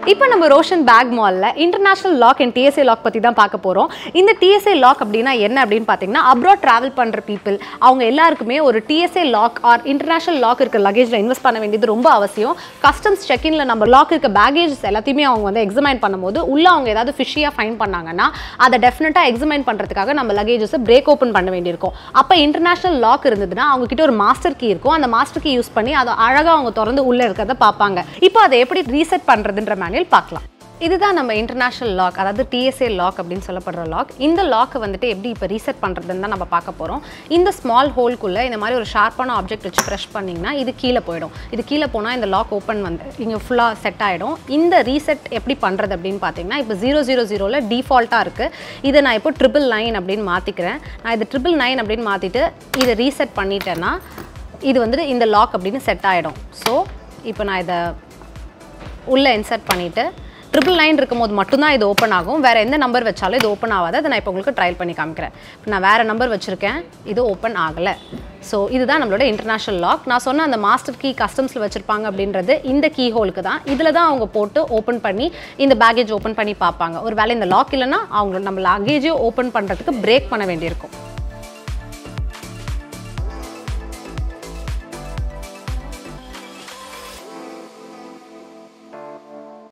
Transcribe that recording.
இப்போ நம்ம ரோஷன் பேக் மாலில் international lock and TSA lock பற்றி தான் பார்க்க போகிறோம் இந்த டிஎஸ்ஏ லாக் அப்படின்னா என்ன அப்படின்னு பார்த்தீங்கன்னா அப்ராட் ட்ராவல் பண்ணுற பீப்புள் அவங்க எல்லாருக்குமே ஒரு TSA lock or international lock இருக்க லக்கேஜில் இன்வெஸ்ட் பண்ண வேண்டியது ரொம்ப அவசியம் கஸ்டம்ஸ் செக்இனில் நம்ம லாக் இருக்க பேகேஜஸ் எல்லாத்தையுமே அவங்க வந்து எக்ஸாமைன் பண்ணும்போது உள்ள அவங்க ஏதாவது ஃபிஷியாக ஃபைன் பண்ணாங்கன்னா அதை டெஃபினட்டாக எக்ஸாமைன் பண்ணுறதுக்காக நம்ம லக்கேஜஸை பிரேக் ஓப்பன் பண்ண வேண்டியிருக்கும் அப்போ இன்டர்நேஷனல் லாக் இருந்ததுன்னா அவங்க கிட்ட ஒரு மாஸ்டர் கீ இருக்கும் அந்த மாஸ்டர் கீ யூஸ் பண்ணி அதை அழகாக அவங்க திறந்து உள்ளே இருக்கிறத பார்ப்பாங்க இப்போ அதை எப்படி ரீசெட் பண்ணுறதுன்ற மேனுவல் பார்க்கலாம் இதுதான் நம்ம இன்டர்நேஷனல் லாக் அதாவது டிஎஸ்ஏ லாக் அப்படின்னு சொல்லப்படுற லாக் இந்த லாக்கை வந்துட்டு எப்படி இப்போ ரீசெட் பண்ணுறதுன்னு தான் நம்ம பார்க்க போகிறோம் இந்த ஸ்மால் ஹோல்குள்ளே இந்த மாதிரி ஒரு ஷார்ப்பான ஆப்ஜெக்ட் வச்சு ப்ரெஷ் பண்ணிங்கன்னா இது கீழே போயிடும் இது கீழே போனால் இந்த லாக் ஓப்பன் வந்து இங்கே ஃபுல்லாக செட் ஆகிடும் இந்த ரீசெட் எப்படி பண்ணுறது அப்படின்னு பார்த்தீங்கன்னா இப்போ ஜீரோ ஜீரோ ஜீரோவில் டிஃபால்ட்டாக இருக்குது இதை நான் இப்போ ட்ரிபிள் நைன் அப்படின்னு மாற்றிக்கிறேன் நான் இது ட்ரிபிள் நைன் அப்படின்னு மாற்றிட்டு இதை ரீசெட் பண்ணிட்டேன்னா இது வந்துட்டு இந்த லாக் அப்படின்னு செட் ஆகிடும் ஸோ இப்போ நான் இதை உள்ளே இன்சர்ட் பண்ணிவிட்டு ட்ரிபிள் நைன் இருக்கும் போது மட்டும்தான் இது ஓப்பன் ஆகும் வேறு எந்த நம்பர் வச்சாலும் இது ஓப்பன் ஆகாது அதை நான் இப்போ உங்களுக்கு ட்ரையல் பண்ணி காமிக்கிறேன் இப்போ நான் வேறு நம்பர் வச்சுருக்கேன் இது ஓப்பன் ஆகலை ஸோ இதுதான் நம்மளோட இன்டர்நேஷனல் லாக் நான் சொன்ன அந்த மாஸ்டர் கீ கஸ்டம்ஸில் வச்சுருப்பாங்க அப்படின்றது இந்த கீ ஹோலுக்கு தான் இதில் தான் அவங்க போட்டு ஓப்பன் பண்ணி இந்த பேக்கேஜ் ஓப்பன் பண்ணி பார்ப்பாங்க ஒரு வேளை இந்த லாக் இல்லைன்னா அவங்க நம்ம லக்கேஜே ஓப்பன் பண்ணுறதுக்கு பிரேக் பண்ண வேண்டியிருக்கும்